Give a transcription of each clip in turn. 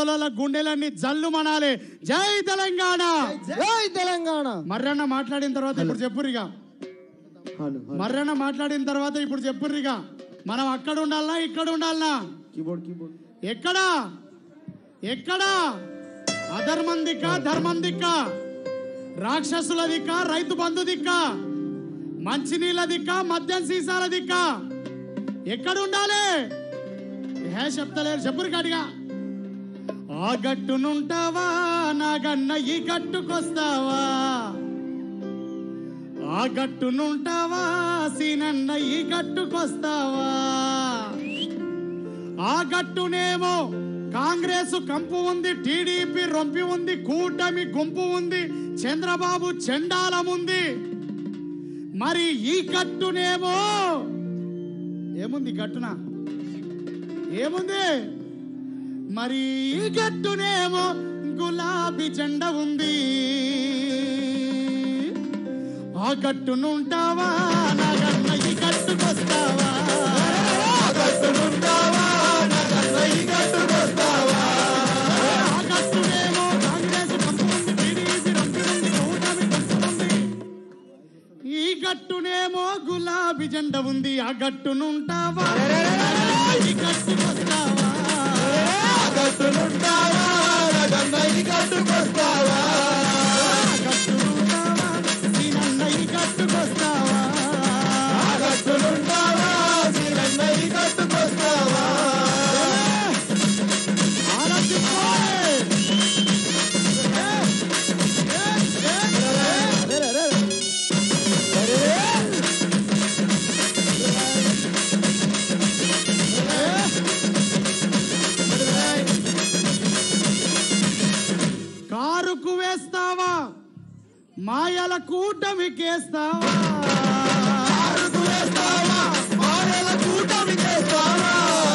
అవతల గుండెలన్నీ జల్లు మనాలి జై తెలంగాణ జై తెలంగాణ మర్రన్న మాట్లాడిన తర్వాత ఇప్పుడు చెప్పురిగా హలో మర్రన్న మాట్లాడిన తర్వాత ఇప్పుడు చెప్పురిగా మనం అక్కడ ఉండాలనా ఇక్కడ ఉండాలనా కీబోర్డ్ కీబోర్డ్ ఎక్కడా ఎక్కడా అధర్మం దిక్క ధర్మం దిక్క రాక్షసుల దిక్క రైతు బంధు దిక్క మంచినీళ్ళ దిక్క మద్యం సీసాల దిక్క ఎక్కడ ఉండాలి హే చెప్తలేరు చెప్పురు కాడిగా ఆ గట్టునుంటావా నాగన్న ఈ గట్టుకొస్తావా ఆ గట్టునుంటావా సీనన్న ఈ గట్టుకొస్తావా ఆ గట్టునేమో కాంగ్రెస్ కంపు ఉంది టీడీపీ రొంపి ఉంది కూటమి గుంపు ఉంది చంద్రబాబు చెండాలం ఉంది మరి ఈ గట్టునేమో ఏముంది ఈ గట్టున ఏముంది మరి ఈ గట్టునేమో గులాబీ జెండా ఉంది ఆ గట్టునుంటావా నాగన్న ఈ గట్టుకొస్తావా ఆ గట్టునుంటావా నాగన్న ఈ గట్టుకొస్తావా ఆ గట్టునేమో కాంగ్రెస్ కంపు ఉంది టీడీపీ రంపు ఉంది కూటమి కంపు ఉంది ఈ గట్టునేమో గులాబీ జెండ ఉంది ఆ గట్టునుంటావా ఈ గట్టుకొస్తావా ఆ గట్టునుంటావా నాగన్న ఈ గట్టుకొస్తావా ఆ గట్టునుంటావా సీనన్న ఈ గట్టుకొస్తావా ఆ గట్టునుంటావా సీనన్న ఈ గట్టుకొస్తావా ఆలోచించుకోవాలి అరే అరే కారుకు వేస్తావా మాయల కూటమికేస్తావా కారుకు వేస్తావా మాయల కూటమికేస్తావా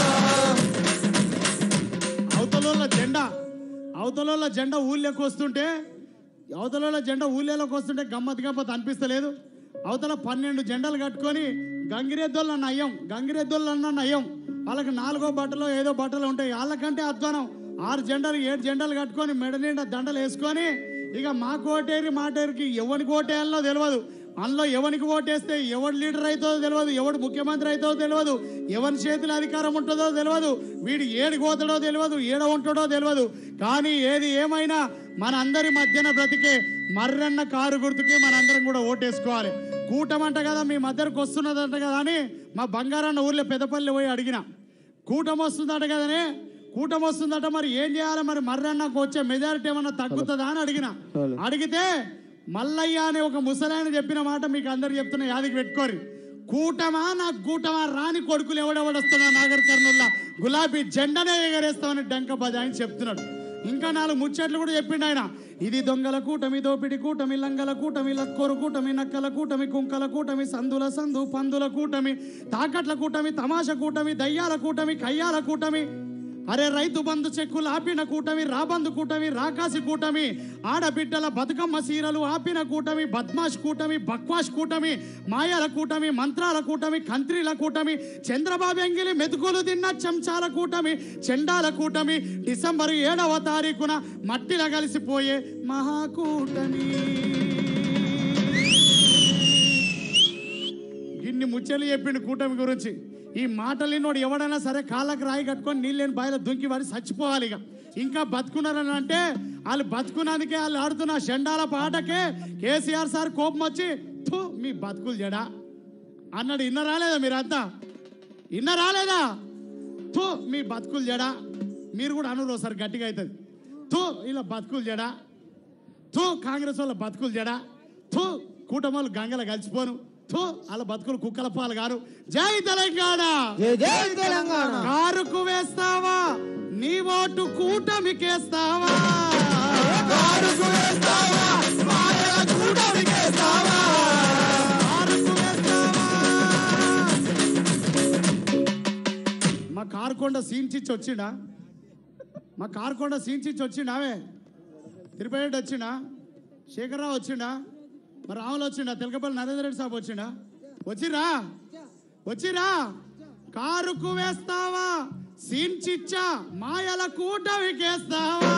అవతల జెండా అవతల జెండా ఊళ్ళోకి వస్తుంటే అవతల జెండా ఊళ్ళోకి వస్తుంటే గమ్మత్ గమ్మత్ అనిపిస్తలేదు అవతల పన్నెండు జెండాలు కట్టుకొని గంగిరెద్దుల నయం గంగిరెద్దుల నయం వాళ్ళకి నాలుగో బట్టలు ఏదో బట్టలు ఉంటాయి వాళ్ళకంటే అధ్వానం ఆరు జెండాలు ఏడు జెండాలు కట్టుకొని మెడ నిండా దండలు వేసుకొని ఇక మా కోటేరి మాటేరికి ఎవరికి ఓటేయాలో తెలియదు అందులో ఎవరికి ఓటేస్తే ఎవడు లీడర్ అవుతుందో తెలియదు ఎవడు ముఖ్యమంత్రి అవుతుందో తెలియదు ఎవరి చేతిలో అధికారం ఉంటుందో తెలియదు వీడు ఏడికి పోతాడో తెలియదు ఏడ ఉంటాడో తెలియదు కానీ ఏది ఏమైనా మన అందరి మధ్యన బ్రతికే మర్రన్న కారు గుర్తుకి మనందరం కూడా ఓటేసుకోవాలి కూటమంట కదా మీ మధ్యకు వస్తున్నదంట కదా అని మా బంగారన్న ఊర్లో పెద్దపల్లి పోయి అడిగిన కూటమి వస్తుందట కదనే కూటమి వస్తుందట మరి ఏం చేయాలి మరి మర్రన్నకు వచ్చే మెజారిటీ ఏమన్నా తగ్గుతుందా అని అడిగిన హలో. అడిగితే మల్లయ్య అనే ఒక ముసలాయన చెప్పిన మాట మీకు అందరు చెప్తున్న యాదికి పెట్టుకోరి కూటమా నాకు కూటమా రాని కొడుకులు ఎవడెవడొస్తున్నా నాగర్ కర్నూల్లో గులాబీ జెండనే ఎగరేస్తామని డంక బజాయిని చెప్తున్నాడు ఇంకా నాలుగు ముచ్చట్లు కూడా చెప్పిండు ఆయన ఇది దొంగల కూటమి దోపిడి కూటమి లంగల కూటమి లక్కోరు కూటమి నక్కల కూటమి కుంకల కూటమి సందుల సందు పందుల కూటమి తాకట్ల కూటమి తమాష కూటమి దయ్యాల కూటమి కయ్యాల కూటమి అరే రైతు బంధు చెక్కులు ఆపిన కూటమి రాబందు కూటమి రాకాసి కూటమి ఆడబిడ్డల బతుకమ్మ సీరలు ఆపిన కూటమి బద్మాష్ కూటమి బక్వాష్ కూటమి మాయల కూటమి మంత్రాల కూటమి కంత్రీల కూటమి చంద్రబాబు ఎంగిలి మెతుకులు తిన్న చెంచాల కూటమి చెండాల కూటమి డిసెంబర్ ఏడవ తారీఖున మట్టిల కలిసిపోయే మహాకూటమి గిన్ని ముచ్చలు చెప్పిండు కూటమి గురించి ఈ మాటలు విన్నోడు ఎవడైనా సరే కాళ్ళకి రాయి కట్టుకొని నీళ్ళని బాయిలో దుంకి వారి చచ్చిపోవాలి ఇక ఇంకా బతుకున్నారని అంటే వాళ్ళు బతుకున్నందుకే వాళ్ళు ఆడుతున్న షెండాల పాటకే కేసీఆర్ సార్ కోపం వచ్చి "థు, మీ బతుకులు జడా అన్నాడు ఇన్న రాలేదా మీరంతా ఇన్న రాలేదా థూ మీ బతుకులు జడా మీరు కూడా అనురు ఒకసారి గట్టిగా అవుతుంది థూ ఇలా బతుకులు జడా థూ కాంగ్రెస్ వాళ్ళ బతుకులు జడా థూ కూటమి గంగల కలిసిపోను థూ వాళ్ళ బతుకులు కుక్కల పాలు గారు జై తెలంగాణ జై జై తెలంగాణ కారుకు వేస్తావా నీ ఓటు కూటమికేస్తావా కారుకు వేస్తావా మాయల కూటమికేస్తావా కారుకు వేస్తావా మా కారుకొండ సీన్చిచ్చి వచ్చిండా మా కారుకొండ సీన్చిచ్చి వచ్చిండావే తిరుపతి వచ్చిండా శేఖర్రావు వచ్చిండా మరి రాములు వచ్చిండా తెలకపల్లి నరేంద్ర రెడ్డి సాబ్ వచ్చిండా వచ్చిరా వచ్చిరా కారుకు వేస్తావా సీన్ చిచ్చా మాయల కూటమికేస్తావా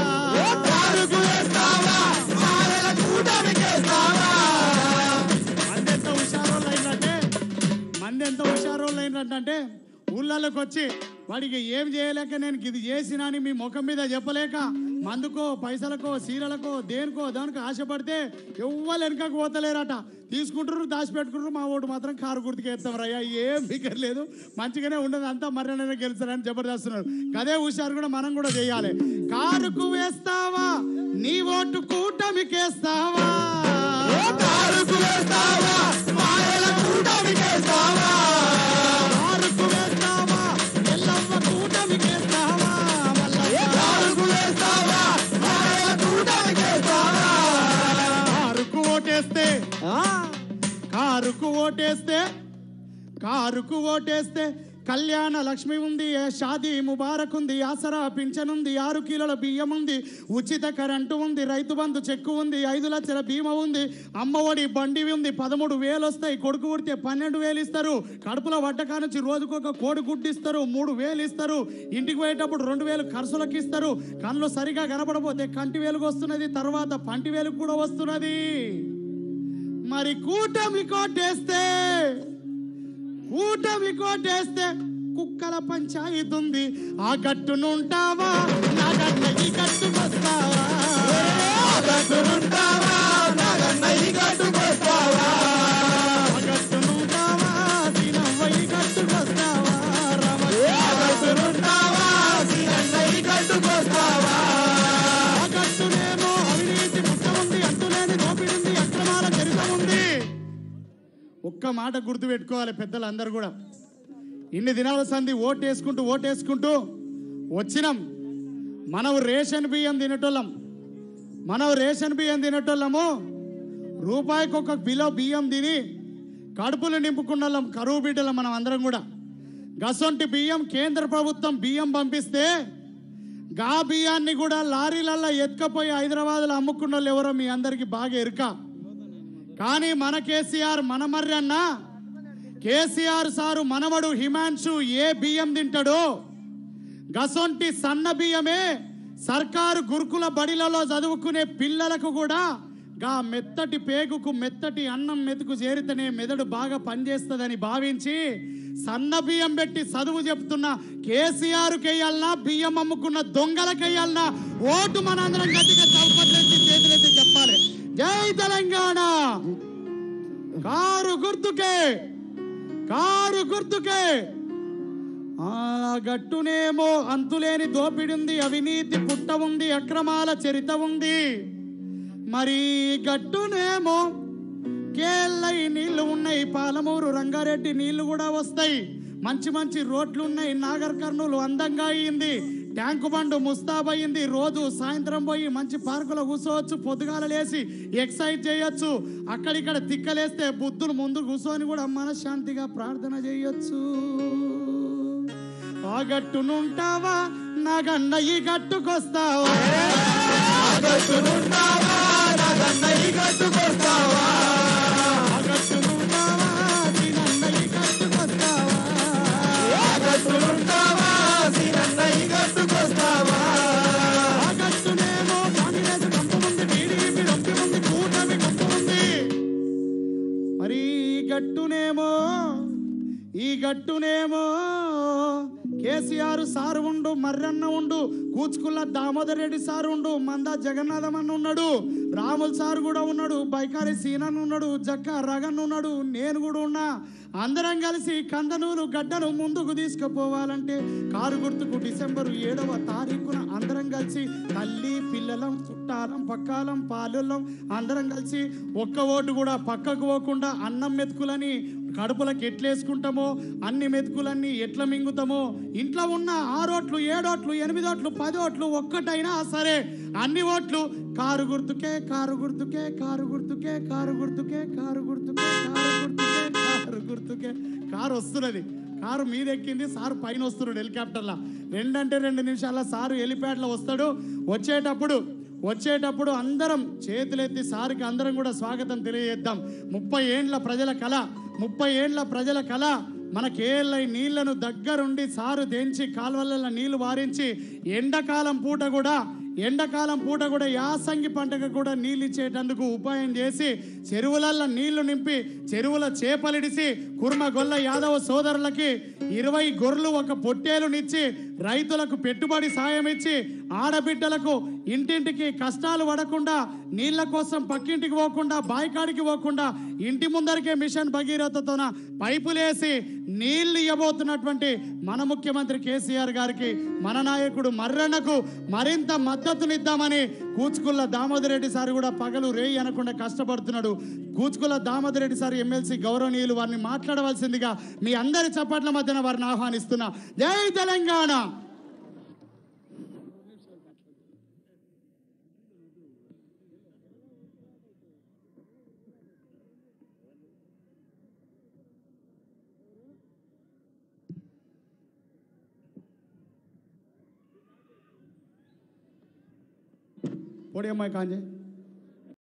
మంది ఎంత హుషారోళ్ళు అయిందంటే మంది ఎంత హుషారోళ్ళు అయిందంటే ఊళ్ళలోకి వచ్చి వాడికి ఏం చేయలేక నేను ఇది చేసినా అని మీ ముఖం మీద చెప్పలేక మందుకో పైసలకో సీరలకో దేనికో దానికో ఆశపడితే ఎవ్వరు వెనకకు పోతలేరట తీసుకుంటారు దాచిపెట్టుకుంటారు మా ఓటు మాత్రం కారు గుర్తుకు వేస్తాం రయ్యా ఏం ఫికర్ లేదు మంచిగానే ఉండదు అంతా మర్యాదనే గెలుస్తారని జబర్దస్తున్నారు అదే హుషారు కూడా మనం కూడా చేయాలి కారుకు వేస్తావా నీ ఓటు కూటమికేస్తావా కారుకు వేస్తావా ఎల్లవ్వ కూటమికేస్తావా కారుకు ఓటేస్తే కారుకు ఓటేస్తే కారుకు ఓటేస్తే కళ్యాణ లక్ష్మి ఉంది ఏ షాదీ ముబారక్ ఉంది ఆసరా పింఛన్ ఉంది ఆరు కిలోల బియ్యం ఉంది ఉచిత కరెంటు ఉంది రైతు బంధు చెక్కు ఉంది ఐదు లక్షల బీమా ఉంది అమ్మఒడి బండి ఉంది పదమూడు వేలు వస్తాయి కొడుకు పుడితే పన్నెండు వేలు ఇస్తారు కడుపులో వడ్డకా నుంచి రోజుకొక కోడి గుడ్డు ఇస్తారు మూడు వేలు ఇస్తారు ఇంటికి పోయేటప్పుడు రెండు వేలు ఖర్చులకు ఇస్తారు కళ్ళు సరిగా కనపడపోతే కంటి వేలుకు వస్తున్నది తర్వాత పంటి వేలుకు కూడా వస్తున్నది మరి కూటమి కోటేస్తే కూటమి కోటేస్తే కుక్కల పంచాయతీ ఉంది ఆ గట్టునుంటావా నా గట్ల ఈ గట్టుకొస్తావా ఆ గట్టునుంటావా సీనవ్వ ఈ గట్టుకొస్తావా ఆ గట్టునేమో అవినీతి ముట్ట ఉంది అంతులేని దోపిడి ఉంది అక్రమాల చరిత్ర ఉంది ఒక్క మాట గుర్తు పెట్టుకోవాలి పెద్దలందరూ కూడా ఇన్ని దినాల సంధి ఓటేసుకుంటూ ఓటేసుకుంటూ వచ్చినాం మనం రేషన్ బియ్యం తినేటోళ్ళం మనం రేషన్ బియ్యం తినేటోళ్ళము రూపాయికి ఒక కిలో బియ్యం తిని కడుపులు నింపుకున్న వాళ్ళం కరువు బిడ్డలం మనం అందరం కూడా గసొంటి బియ్యం కేంద్ర ప్రభుత్వం బియ్యం పంపిస్తే గా బియ్యాన్ని కూడా లారీలల్లో ఎత్తుకపోయి హైదరాబాద్లో అమ్ముకున్న వాళ్ళు ఎవరో మీ అందరికీ బాగా ఎరుక కానీ మన కేసీఆర్ మన మర్రి అన్న కేసీఆర్ సారు మనవడు హిమాన్షు ఏ బియ్యం తింటాడో గసొంటి సన్న బియ్యమే సర్కారు గురుకుల బడిలలో చదువుకునే పిల్లలకు కూడా గా మెత్తటి పేగుకు మెత్తటి అన్నం మెతుకు చేరితేనే మెదడు బాగా పనిచేస్తుందని భావించి సన్న బియ్యం పెట్టి చదువు చెప్తున్న కేసీఆర్ కేయాలనా బియ్యం అమ్ముకున్న దొంగలకేయాలనా ఓటు మనందరం గట్టిగా చౌపట్లెత్తి చేతులెత్తి చెప్పాలి జై తెలంగాణ కారు గుర్తుకే కారు గుర్తుకే ఆ గట్టునేమో అంతులేని దోపిడి ఉంది అవినీతి పుట్ట ఉంది అక్రమాల చరిత ఉంది మరి గట్టునేమో కేళ్ళై నీళ్లు ఉన్నాయి పాలమూరు రంగారెడ్డి నీళ్లు కూడా వస్తాయి మంచి మంచి రోడ్లు ఉన్నాయి నాగర్ కర్నూలు అందంగా అయింది ట్యాంకు బండు ముస్తాబయింది రోజు సాయంత్రం పోయి మంచి పార్కులో కూర్చోవచ్చు పొద్దుగాల లేసి ఎక్సైజ్ చేయొచ్చు అక్కడిక్కడ తిక్కలేస్తే బుద్ధులు ముందు కూర్చొని కూడా మనశ్శాంతిగా ప్రార్థన చేయొచ్చు ఆ గట్టునుంటావా నా గన్న ఈ గట్టుకొస్తావా ఆ గట్టునుంటావా నీ నన్న ఈ గట్టుకొస్తావా ఆ గట్టునేమో కాంగ్రెస్ కంపు ఉంది టీడీపీ రొప్పి ఉంది కూటమి కంపు ఉంది మరి ఈ గట్టునేమో ఈ గట్టునేమో కేసీఆర్ సారు ఉండు మర్రన్న ఉండు కూచుకుల్ల దామోదర్ రెడ్డి సారు ఉండు మంద జగన్నాథం అన్న ఉన్నాడు రాముల్ సార్ కూడా ఉన్నాడు బైకారి సీనన్ ఉన్నాడు జక్క రగన్ ఉన్నాడు నేను కూడా ఉన్నా అందరం కలిసి కందనూరు గడ్డను ముందుకు తీసుకుపోవాలంటే కారు గుర్తుకు డిసెంబర్ ఏడవ తారీఖున అందరం కలిసి తల్లి పిల్లలం చుట్టాలం పక్కాలం పాలులం అందరం కలిసి ఒక్క ఓటు కూడా పక్కకు పోకుండా అన్నం మెతుకులని కడుపులకు ఎట్లేసుకుంటామో అన్ని మెతుకులన్నీ ఎట్లా మింగుతామో ఇంట్లో ఉన్న ఆరోట్లు ఏడోట్లు ఎనిమిదోట్లు పదోట్లు ఒక్కటైనా సరే అన్ని ఓట్లు కారు గుర్తుకే కారు గుర్తుకే కారు గుర్తుకే కారు గుర్తుకే కారు గుర్తుకే కారు గుర్తుకే కారు గుర్తుకే కారు వస్తున్నది కారు మీద ఎక్కింది సారు పైన వస్తున్నాడు హెలికాప్టర్లా రెండంటే రెండు నిమిషాల సారు హెలిప్యాడ్లో వస్తాడు వచ్చేటప్పుడు వచ్చేటప్పుడు అందరం చేతులెత్తి సారికి అందరం కూడా స్వాగతం తెలియజేద్దాం ముప్పై ఏండ్ల ప్రజల కళ ముప్పై ఏండ్ల ప్రజల కళ మన కేఎల్ఐ నీళ్లను దగ్గరుండి సారు తెంచి కాలువలలో నీళ్లు వారించి ఎండాకాలం పూట కూడా ఎండాకాలం పూట కూడా యాసంగి పంటకు కూడా నీళ్ళు ఇచ్చేటందుకు ఉపాయం చేసి చెరువులల్లో నీళ్లు నింపి చెరువుల చేపలిడిసి కుర్మ గొల్ల యాదవ సోదరులకి ఇరవై గొర్రెలు ఒక పొట్టేలునిచ్చి రైతులకు పెట్టుబడి సాయం ఇచ్చి ఆడబిడ్డలకు ఇంటింటికి కష్టాలు పడకుండా నీళ్ల కోసం పక్కింటికి పోకుండా బాయికాడికి పోకుండా ఇంటి ముందరికే మిషన్ భగీరథతోన పైపులేసి నీళ్లు ఇవ్వబోతున్నటువంటి మన ముఖ్యమంత్రి కేసీఆర్ గారికి మన నాయకుడు మర్రన్నకు మరింత మద్దతునిద్దామని కూచుకుల్ల దామోదర్ రెడ్డి సార్ కూడా పగలు రేయి అనకుండా కష్టపడుతున్నాడు కూచుకుల్ల దామోదర్ రెడ్డి సార్ ఎమ్మెల్సీ గౌరవనీయులు వారిని మాట్లాడవలసిందిగా మీ అందరి చప్పట్ల మధ్యన వారిని ఆహ్వానిస్తున్నా జై తెలంగాణ పొడి అమ్మాయి కాంజే